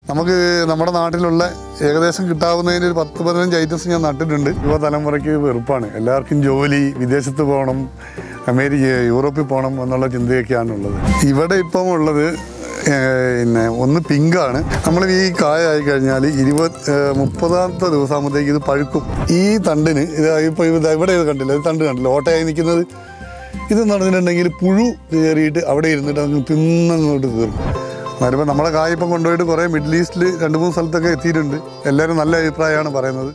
നമുക്ക് നമ്മുടെ നാട്ടിലുള്ള ഏകദേശം കിട്ടാവുന്നതിന് ഒരു പത്ത് പതിനഞ്ച് ഐറ്റംസ് ഞാൻ നട്ടിട്ടുണ്ട് യുവതലമുറയ്ക്ക് വെറുപ്പാണ് എല്ലാവർക്കും ജോലി വിദേശത്ത് പോകണം അമേരിക്ക യൂറോപ്പിൽ പോകണം എന്നുള്ള ചിന്തയൊക്കെയാണ് ഉള്ളത് ഇവിടെ ഇപ്പം ഉള്ളത് ഏഹ്, പിന്നെ ഒന്ന് പിങ്കാണ് നമ്മൾ ഈ കായ ആയി കഴിഞ്ഞാൽ ഇരുപത് ഏഹ്, മുപ്പതാമത്തെ ദിവസം ആകുമ്പോഴത്തേക്ക് ഇത് പഴുക്കും ഈ തണ്ടിന് ഇത് ഇപ്പോൾ ഇത് ഇവിടെ ഇത് കണ്ടില്ല ഇത് തണ്ട് കണ്ടില്ല ഓട്ടയായി നിൽക്കുന്നത് ഇത് നടന്നിട്ടുണ്ടെങ്കിൽ പുഴു കയറിയിട്ട് അവിടെ ഇരുന്നിട്ട് അങ്ങ് തിന്നങ്ങോട്ട് തീർക്കും വരുമ്പോൾ നമ്മളെ കായ ഇപ്പം കൊണ്ടുപോയിട്ട് കുറേ മിഡിൽ ഈസ്റ്റിൽ രണ്ട് മൂന്ന് സ്ഥലത്തൊക്കെ എത്തിയിട്ടുണ്ട് എല്ലാവരും നല്ല അഭിപ്രായമാണ് പറയുന്നത്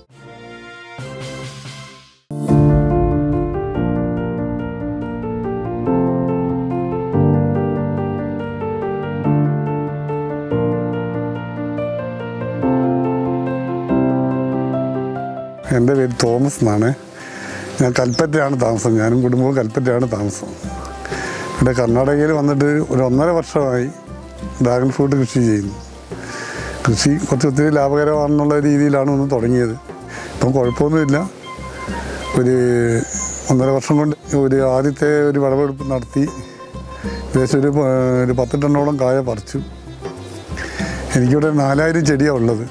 എൻ്റെ പേര് തോമസ് എന്നാണ് ഞാൻ കൽപ്പറ്റയാണ് താമസം ഞാനും കുടുംബവും കൽപ്പറ്റയാണ് താമസം ഇവിടെ കർണാടകയിൽ വന്നിട്ട് ഒരു ഒന്നര വർഷമായി ഡ്രാഗൺ ഫ്രൂട്ട് കൃഷി ചെയ്യുന്നു കൃഷി കുറച്ച് ഒത്തിരി ലാഭകരമാണെന്നുള്ള രീതിയിലാണ് ഒന്ന് തുടങ്ങിയത് ഇപ്പം കുഴപ്പമൊന്നുമില്ല ഒരു ഒന്നര വർഷം കൊണ്ട് ഒരു ആദ്യത്തെ ഒരു വിളവെടുപ്പ് നടത്തി ഏകദേശം ഒരു പ- ഒരു പത്ത് ടണ്ണോളം കായ പറിച്ചു എനിക്കിവിടെ നാലായിരം ചെടിയാണ് ഉള്ളത്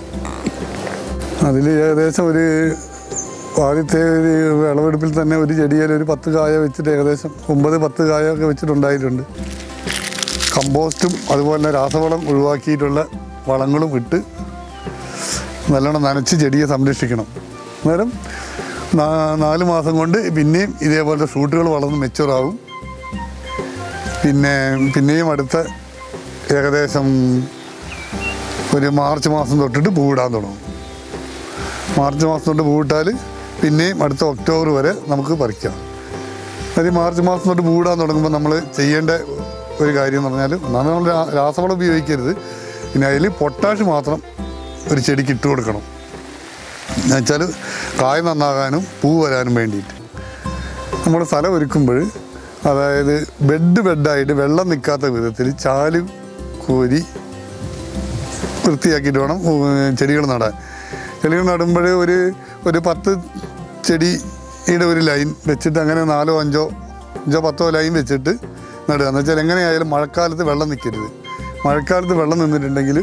അതിൽ ഏകദേശം ഒരു ആദ്യത്തെ ഒരു വിളവെടുപ്പിൽ തന്നെ ഒരു ചെടിയിൽ ഒരു പത്ത് കായ വെച്ചിട്ട് ഏകദേശം ഒമ്പത് പത്ത് കായ ഒക്കെ വെച്ചിട്ടുണ്ടായിട്ടുണ്ട് കമ്പോസ്റ്റും അതുപോലെ തന്നെ രാസവളം ഒഴിവാക്കിയിട്ടുള്ള വളങ്ങളും ഇട്ട് നല്ലോണം നനച്ച് ചെടിയെ സംരക്ഷിക്കണം അന്നേരം നാ- നാല് മാസം കൊണ്ട് പിന്നെയും ഇതേപോലത്തെ ഫ്രൂട്ടുകൾ വളർന്ന് മെച്ചുറാവും പിന്നെ പിന്നെയും അടുത്ത ഏകദേശം ഒരു മാർച്ച് മാസം തൊട്ടിട്ട് പൂവിടാൻ തുടങ്ങും മാർച്ച് മാസം തൊട്ട് പൂവിട്ടാൽ പിന്നെയും അടുത്ത ഒക്ടോബർ വരെ നമുക്ക് പറിക്കാം അത് ഈ മാർച്ച് മാസം തൊട്ട് പൂവിടാൻ തുടങ്ങുമ്പോൾ നമ്മൾ ചെയ്യേണ്ട ഒരു കാര്യം എന്ന് പറഞ്ഞാൽ ഒന്നാമത് നമ്മൾ രാ- രാസവളം ഉപയോഗിക്കരുത് പിന്നെ അതിൽ പൊട്ടാഷ് മാത്രം ഒരു ചെടിക്ക് ഇട്ട് കൊടുക്കണം എന്നുവെച്ചാൽ കായ നന്നാകാനും പൂ വരാനും വേണ്ടിയിട്ട് നമ്മൾ സ്ഥലം ഒരുക്കുമ്പോൾ അതായത് ബെഡ് ബെഡായിട്ട് വെള്ളം നിൽക്കാത്ത വിധത്തിൽ ചാല് കോരി വൃത്തിയാക്കിയിട്ട് വേണം ചെടികൾ നടാൻ ചെടികൾ നടുമ്പോൾ ഒരു ഒരു പത്ത് ചെടിയുടെ ഒരു ലൈൻ വെച്ചിട്ട് അങ്ങനെ നാലോ അഞ്ചോ അഞ്ചോ പത്തോ ലൈൻ വെച്ചിട്ട് നടുക എന്ന് വെച്ചാൽ എങ്ങനെയായാലും മഴക്കാലത്ത് വെള്ളം നിൽക്കരുത് മഴക്കാലത്ത് വെള്ളം നിന്നിട്ടുണ്ടെങ്കിൽ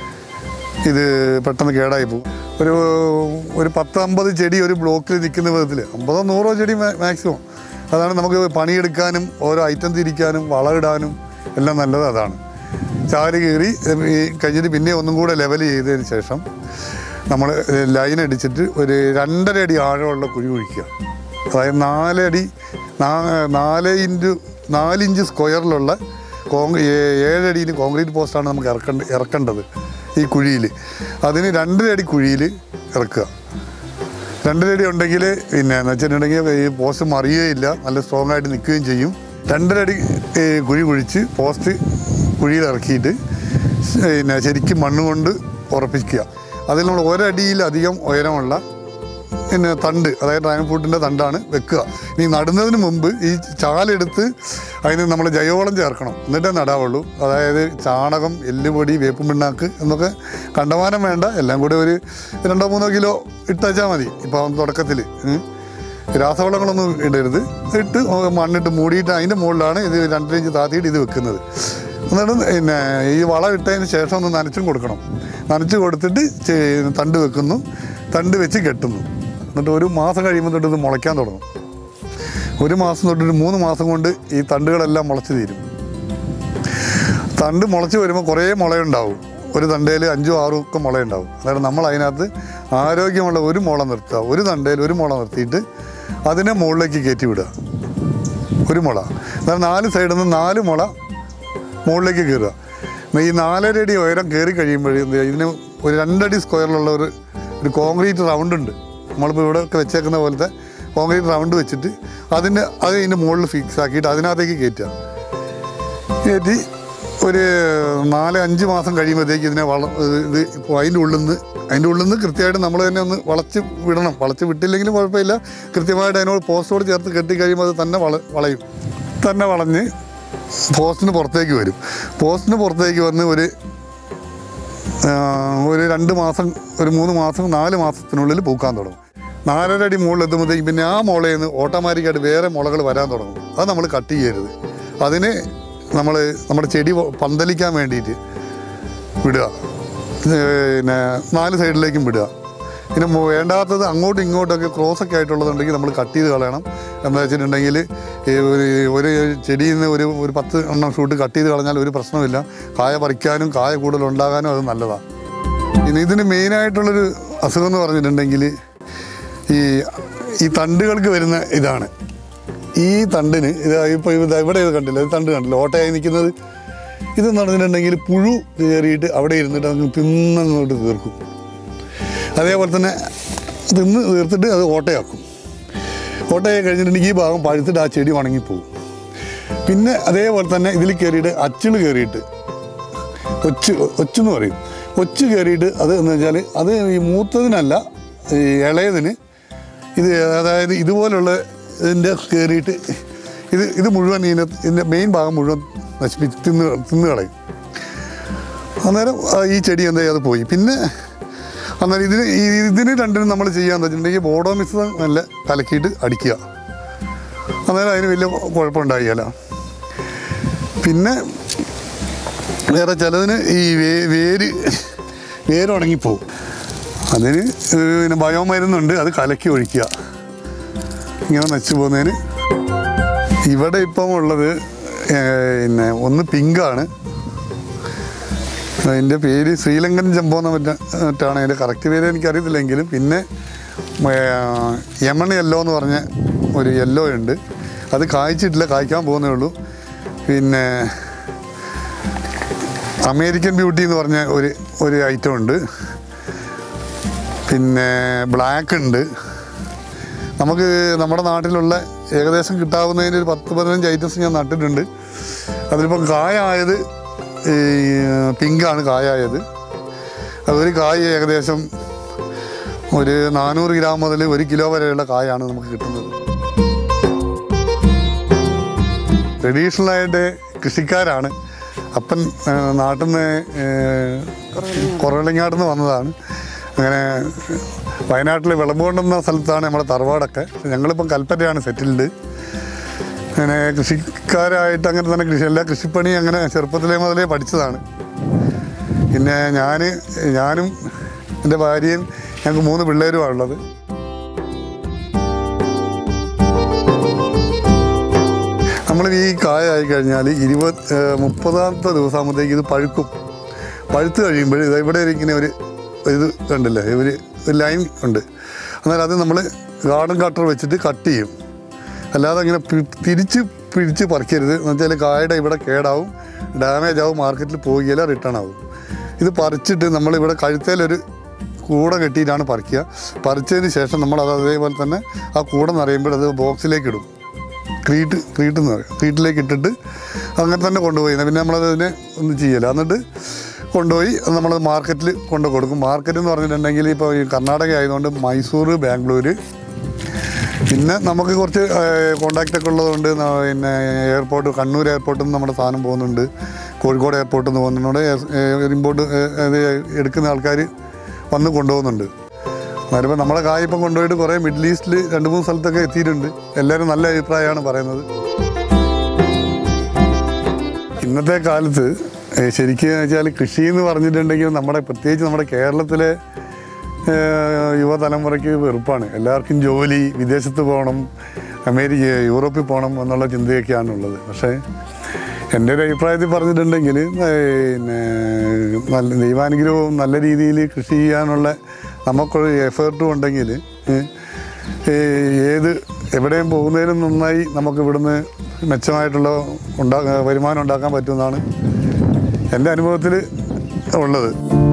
ഇത് പെട്ടെന്ന് കേടായി പോകും ഒരു ഒരു പത്ത് അമ്പത് ചെടി ഒരു ബ്ലോക്കിൽ നിൽക്കുന്ന വിധത്തിൽ അമ്പതോ നൂറോ ചെടി മാക്സിമം അതാണ് നമുക്ക് പണിയെടുക്കാനും ഓരോ ഐറ്റം തിരിക്കാനും വളമിടാനും എല്ലാം നല്ലത് അതാണ് ചാല് കീറി ഈ കഴിഞ്ഞിട്ട് പിന്നെ ഒന്നും കൂടെ ലെവൽ ചെയ്തതിന് ശേഷം നമ്മൾ ലൈൻ അടിച്ചിട്ട് ഒരു രണ്ടര അടി ആഴമുള്ള കുഴി കുഴിക്കുക അതായത് നാലടി നാ- നാല് ഇൻറ്റു നാലിഞ്ച് സ്ക്വയറിലുള്ള കോൺക്രീ ഏഴടിയിൽ കോൺക്രീറ്റ് പോസ്റ്റാണ് നമുക്ക് ഇറക്കേണ്ട ഇറക്കേണ്ടത് ഈ കുഴിയിൽ അതിന് രണ്ടര അടി കുഴിയിൽ ഇറക്കുക രണ്ടര അടി ഉണ്ടെങ്കിൽ പിന്നെ എന്ന് വെച്ചിട്ടുണ്ടെങ്കിൽ ഈ പോസ്റ്റ് മറിയുകയില്ല നല്ല സ്ട്രോങ് ആയിട്ട് നിൽക്കുകയും ചെയ്യും രണ്ടര അടി ഏ, കുഴി കുഴിച്ച് പോസ്റ്റ് കുഴിയിൽ ഇറക്കിയിട്ട് പിന്നെ ശരിക്കും മണ്ണ് കൊണ്ട് ഉറപ്പിക്കുക അതിൽ നമ്മൾ ഒരടിയിലധികം ഉയരമുള്ള പിന്നെ തണ്ട് അതായത് ഡ്രാഗൺ ഫ്രൂട്ടിൻ്റെ തണ്ടാണ് വെക്കുക ഇനി നടുന്നതിന് മുമ്പ് ഈ ചാലെടുത്ത് അതിന് നമ്മൾ ജൈവവളം ചേർക്കണം എന്നിട്ടേ നടാവുള്ളൂ അതായത് ചാണകം എല്ലുപൊടി വേപ്പും പിണ്ണാക്ക് എന്നൊക്കെ കണ്ടമാനം വേണ്ട എല്ലാം കൂടി ഒരു രണ്ടോ മൂന്നോ കിലോ ഇട്ടുവച്ചാൽ മതി ഇപ്പം തുടക്കത്തിൽ രാസവളങ്ങളൊന്നും ഇടരുത് ഇട്ട് മണ്ണിട്ട് മൂടിയിട്ട് അതിൻ്റെ മുകളിലാണ് ഇത് രണ്ടര ഇഞ്ച് താത്തിയിട്ട് ഇത് വെക്കുന്നത് എന്നിട്ട് പിന്നെ ഈ വളം ഇട്ടതിന് ശേഷം ഒന്ന് നനച്ചും കൊടുക്കണം നനച്ച് കൊടുത്തിട്ട് ചെ- തണ്ട് വെക്കുന്നു തണ്ട് വെച്ച് കെട്ടുന്നു എന്നിട്ട് ഒരു മാസം കഴിയുമ്പോൾ തൊട്ട് ഇത് മുളയ്ക്കാൻ തുടങ്ങും ഒരു മാസം തൊട്ടൊരു മൂന്ന് മാസം കൊണ്ട് ഈ തണ്ടുകളെല്ലാം മുളച്ച് തീരും തണ്ട് മുളച്ച് വരുമ്പോൾ കുറേ മുളയുണ്ടാവും ഒരു തണ്ടയിൽ അഞ്ചും ആറും ഒക്കെ മുളയുണ്ടാവും അതായത് നമ്മൾ അതിനകത്ത് ആരോഗ്യമുള്ള ഒരു മുള നിർത്തുക ഒരു തണ്ടയിൽ ഒരു മുള നിർത്തിയിട്ട് അതിനെ മുകളിലേക്ക് കയറ്റി വിടുക ഒരു മുള അതായത് നാല് സൈഡിൽ നിന്ന് നാല് മുള മുകളിലേക്ക് കയറുക ഈ നാലര അടി ഉയരം കയറി കഴിയുമ്പോൾ ഇതിന് ഒരു രണ്ടടി സ്ക്വയറിലുള്ള ഒരു ഒരു കോൺക്രീറ്റ് റൗണ്ട് ഉണ്ട് നമ്മളിപ്പോൾ ഇവിടെ ഒക്കെ വെച്ചേക്കുന്ന പോലത്തെ കോൺക്രീറ്റ് റൗണ്ട് വെച്ചിട്ട് അതിന് അത് ഇതിൻ്റെ മുകളിൽ ഫിക്സ് ആക്കിയിട്ട് അതിനകത്തേക്ക് കയറ്റുക കയറ്റി ഒരു നാല് അഞ്ച് മാസം കഴിയുമ്പോഴത്തേക്ക് ഇതിനെ വള ഇത് ഇപ്പോൾ അതിൻ്റെ ഉള്ളിൽ നിന്ന് അതിൻ്റെ ഉള്ളിൽ നിന്ന് കൃത്യമായിട്ട് നമ്മൾ തന്നെ ഒന്ന് വളച്ച് വിടണം വളച്ച് വിട്ടില്ലെങ്കിലും കുഴപ്പമില്ല കൃത്യമായിട്ട് അതിനോട് പോസ്റ്റോട് ചേർത്ത് കെട്ടി കഴിയുമ്പോൾ അത് തന്നെ വള വളയും തന്നെ വളഞ്ഞ് പോസ്റ്റിന് പുറത്തേക്ക് വരും പോസ്റ്റിന് പുറത്തേക്ക് വന്ന് ഒരു ആ, ഒരു രണ്ട് മാസം ഒരു മൂന്ന് മാസം നാല് മാസത്തിനുള്ളിൽ പൂക്കാൻ തുടങ്ങും നാലര അടി മുകളിൽ എത്തുമ്പോഴത്തേക്ക് പിന്നെ ആ മുളയിൽ നിന്ന് ഓട്ടോമാറ്റിക്കായിട്ട് വേറെ മുളകൾ വരാൻ തുടങ്ങും അത് നമ്മൾ കട്ട് ചെയ്യരുത് അതിന് നമ്മൾ നമ്മുടെ ചെടി പന്തലിക്കാൻ വേണ്ടിയിട്ട് വിടുക പിന്നെ നാല് സൈഡിലേക്കും വിടുക പിന്നെ മു- വേണ്ടാത്തത് അങ്ങോട്ടും ഇങ്ങോട്ടൊക്കെ ക്രോസൊക്കെ ആയിട്ടുള്ളതുണ്ടെങ്കിൽ നമ്മൾ കട്ട് ചെയ്ത് കളയണം എന്താ വെച്ചിട്ടുണ്ടെങ്കിൽ ഈ ഒരു ഒരു ചെടിയിൽ നിന്ന് ഒരു ഒരു പത്ത് എണ്ണം ഷൂട്ട് കട്ട് ചെയ്ത് കളഞ്ഞാൽ ഒരു പ്രശ്നമില്ല കായ പറിക്കാനും കായ കൂടുതൽ ഉണ്ടാകാനും അത് നല്ലതാണ് ഇനി ഇതിന് മെയിനായിട്ടുള്ളൊരു അസുഖം എന്ന് പറഞ്ഞിട്ടുണ്ടെങ്കിൽ ഈ ഈ തണ്ടുകൾക്ക് വരുന്ന ഇതാണ് ഈ തണ്ടിന് ഇത് ഇപ്പോൾ ഇത് ഇവിടെ ഇത് കണ്ടില്ല ഇത് തണ്ട് കണ്ടില്ല ഓട്ടയായി നിൽക്കുന്നത് ഇത് നടന്നിട്ടുണ്ടെങ്കിൽ പുഴു കയറിയിട്ട് അവിടെ ഇരുന്നിട്ട് അങ്ങ് തിന്നങ്ങോട്ട് തീർക്കും അതേപോലെ തന്നെ തിന്ന് തീർത്തിട്ട് അത് ഓട്ടയാക്കും ഓട്ടയായി കഴിഞ്ഞിട്ടുണ്ടെങ്കിൽ ഈ ഭാഗം പഴുത്തിട്ട് ആ ചെടി ഉണങ്ങിപ്പോവും പിന്നെ അതേപോലെ തന്നെ ഇതിൽ കയറിയിട്ട് അച്ചിൾ കയറിയിട്ട് ഒച്ച് ഒച്ചെന്ന് പറയും ഒച്ച് കയറിയിട്ട് അത് എന്ന് വെച്ചാൽ അത് ഈ മൂത്തതിനല്ല ഈ ഇളയതിന് ഇത് അതായത് ഇതുപോലുള്ള ഇതിൻ്റെ കയറിയിട്ട് ഇത് ഇത് മുഴുവൻ ഇതിൻ്റെ ഇതിൻ്റെ മെയിൻ ഭാഗം മുഴുവൻ നശിപ്പിച്ച് തിന്ന് തിന്ന് കളയും അന്നേരം ആ ഈ ചെടി എന്താ അത് പോയി പിന്നെ അന്നേരം ഇതിന് ഈ ഇതിന് രണ്ടിനും നമ്മൾ ചെയ്യാന്ന് വെച്ചിട്ടുണ്ടെങ്കിൽ ബോഡോ മിക്സ് നല്ല കലക്കിയിട്ട് അടിക്കുക അന്നേരം അതിന് വലിയ കുഴപ്പമുണ്ടായില്ല പിന്നെ വേറെ ചിലതിന് ഈ വേ വേര് വേര് ഉണങ്ങിപ്പോവും അതിന് പിന്നെ ബയോമരുന്നുണ്ട് അത് കലക്കി ഒഴിക്കുക ഇങ്ങനെ നശിച്ചു പോകുന്നതിന് ഇവിടെ ഇപ്പം ഉള്ളത് ഏർ, പിന്നെ ഒന്ന് പിങ്കാണ് അതിൻ്റെ പേര് ശ്രീലങ്കൻ ജംബോ എന്ന് മറ്റ മറ്റാണ് അതിൻ്റെ കറക്റ്റ് പേര് എനിക്കറിയത്തില്ലെങ്കിലും പിന്നെ ഏർ, യമൺ യെല്ലോ എന്ന് പറഞ്ഞ ഒരു യെല്ലോ ഉണ്ട് അത് കായ്ച്ചിട്ടില്ല കായ്ക്കാൻ പോകുന്നേ ഉള്ളൂ പിന്നെ അമേരിക്കൻ ബ്യൂട്ടി എന്ന് പറഞ്ഞ ഒരു ഒരു ഐറ്റം ഉണ്ട് പിന്നെ ബ്ലാക്ക് ഉണ്ട് നമുക്ക് നമ്മുടെ നാട്ടിലുള്ള ഏകദേശം കിട്ടാവുന്നതിന് ഒരു പത്ത് പതിനഞ്ച് ഐറ്റംസ് ഞാൻ നട്ടിട്ടുണ്ട് അതിലിപ്പം കായായത് ഈ പിങ്കാണ് കായായത് അതൊരു കായ് ഏകദേശം ഒരു നാനൂറ് ഗ്രാം മുതൽ ഒരു കിലോ വരെയുള്ള കായാണ് നമുക്ക് കിട്ടുന്നത് ട്രഡീഷണലായിട്ട് കൃഷിക്കാരാണ് അപ്പൻ ആ, നാട്ടിൽ നിന്ന് കുറവിലങ്ങാട് നിന്ന് വന്നതാണ് അങ്ങനെ വയനാട്ടിൽ വിളമ്പുകൊണ്ടുന്ന എന്ന സ്ഥലത്താണ് നമ്മുടെ തറവാടൊക്കെ ഞങ്ങളിപ്പം കൽപ്പറ്റയാണ് സെറ്റിൽഡ് അങ്ങനെ കൃഷിക്കാരായിട്ട് അങ്ങനെ തന്നെ കൃഷി എല്ലാ കൃഷിപ്പണി അങ്ങനെ ചെറുപ്പത്തിലേ മുതലേ പഠിച്ചതാണ് പിന്നെ ഞാൻ ഞാനും എൻ്റെ ഭാര്യയും ഞങ്ങൾക്ക് മൂന്ന് പിള്ളേരുമാണ് ഉള്ളത് നമ്മൾ ഈ കായ ആയി കഴിഞ്ഞാൽ ഇരുപത് ഏഹ് മുപ്പതാമത്തെ ദിവസം ആകുമ്പോഴത്തേക്ക് ഇത് പഴുക്കും പഴുത്ത് കഴിയുമ്പോൾ ഇത് ഇവിടെ ഒരു ഇങ്ങനെ ഒരു ഇത് കണ്ടില്ലേ ഒരു ഒരു ലൈൻ ഉണ്ട് എന്നാൽ അത് നമ്മൾ ഗാർഡൻ കട്ടർ വെച്ചിട്ട് കട്ട് ചെയ്യും അല്ലാതെ അങ്ങനെ പി- തിരിച്ച് പിടിച്ച് പറിക്കരുത് എന്ന് വെച്ചാൽ കായയുടെ ഇവിടെ കേടാവും ഡാമേജ് ആവും മാർക്കറ്റിൽ പോവുകയില്ല റിട്ടേൺ ആവും ഇത് പറിച്ചിട്ട് നമ്മളിവിടെ കഴുത്തേലൊരു കൂട കെട്ടിയിട്ടാണ് പറിക്കുക പറിച്ചതിന് ശേഷം നമ്മൾ അത് അതേപോലെ തന്നെ ആ കൂട നിറയുമ്പോൾ അത് ബോക്സിലേക്ക് ഇടും ക്രീറ്റ് ക്രീറ്റ് എന്ന് പറയും ക്രീറ്റിലേക്ക് ഇട്ടിട്ട് അങ്ങനെ തന്നെ കൊണ്ടുപോയി പിന്നെ നമ്മളത് അതിനെ ഒന്നും ചെയ്യില്ല എന്നിട്ട് കൊണ്ടുപോയി അത് നമ്മൾ മാർക്കറ്റിൽ കൊണ്ടു കൊടുക്കും മാർക്കറ്റ് എന്ന് പറഞ്ഞിട്ടുണ്ടെങ്കിൽ ഇപ്പോൾ ഈ കർണാടക ആയതുകൊണ്ട് മൈസൂർ ബാംഗ്ലൂർ പിന്നെ നമുക്ക് കുറച്ച് കോണ്ടാക്റ്റ് ഒക്കെ ഉള്ളതുകൊണ്ട് ന- പിന്നെ എയർപോർട്ട് കണ്ണൂർ എയർപോർട്ടിൽ നിന്ന് നമ്മുടെ സാധനം പോകുന്നുണ്ട് കോഴിക്കോട് എയർപോർട്ടിൽ നിന്ന് പോകുന്നുണ്ട് ഇമ്പോർട്ട് ഇത് എടുക്കുന്ന ആൾക്കാർ വന്ന് കൊണ്ടുപോകുന്നുണ്ട് വരുമ്പോൾ നമ്മളെ കായ് ഇപ്പം കൊണ്ടുപോയിട്ട് കുറേ മിഡിൽ ഈസ്റ്റിൽ രണ്ട് മൂന്ന് സ്ഥലത്തൊക്കെ എത്തിയിട്ടുണ്ട് എല്ലാവരും നല്ല അഭിപ്രായമാണ് പറയുന്നത് ഇന്നത്തെ കാലത്ത് ഏഹ്, ശരിക്കും വെച്ചാൽ കൃഷി എന്ന് പറഞ്ഞിട്ടുണ്ടെങ്കിൽ നമ്മുടെ പ്രത്യേകിച്ച് നമ്മുടെ കേരളത്തിലെ ഏഹ്, യുവതലമുറയ്ക്ക് വെറുപ്പാണ് എല്ലാവർക്കും ജോലി വിദേശത്ത് പോകണം അമേരിക്ക യൂറോപ്പിൽ പോകണം എന്നുള്ള ചിന്തയൊക്കെയാണ് ഉള്ളത് പക്ഷേ എൻ്റെ ഒരു അഭിപ്രായത്തിൽ പറഞ്ഞിട്ടുണ്ടെങ്കിൽ പിന്നെ നല്ല ദൈവാനുഗ്രഹവും നല്ല രീതിയിൽ കൃഷി ചെയ്യാനുള്ള നമുക്കൊരു എഫേർട്ടും ഉണ്ടെങ്കിൽ ഏഹ്, ഏഹ്, ഏത് എവിടെയും പോകുന്നതിലും നന്നായി നമുക്ക് ഇവിടുന്ന് മെച്ചമായിട്ടുള്ള ഉണ്ടാ വരുമാനം ഉണ്ടാക്കാൻ പറ്റുമെന്നാണ് എൻ്റെ അനുഭവത്തിൽ ഉള്ളത്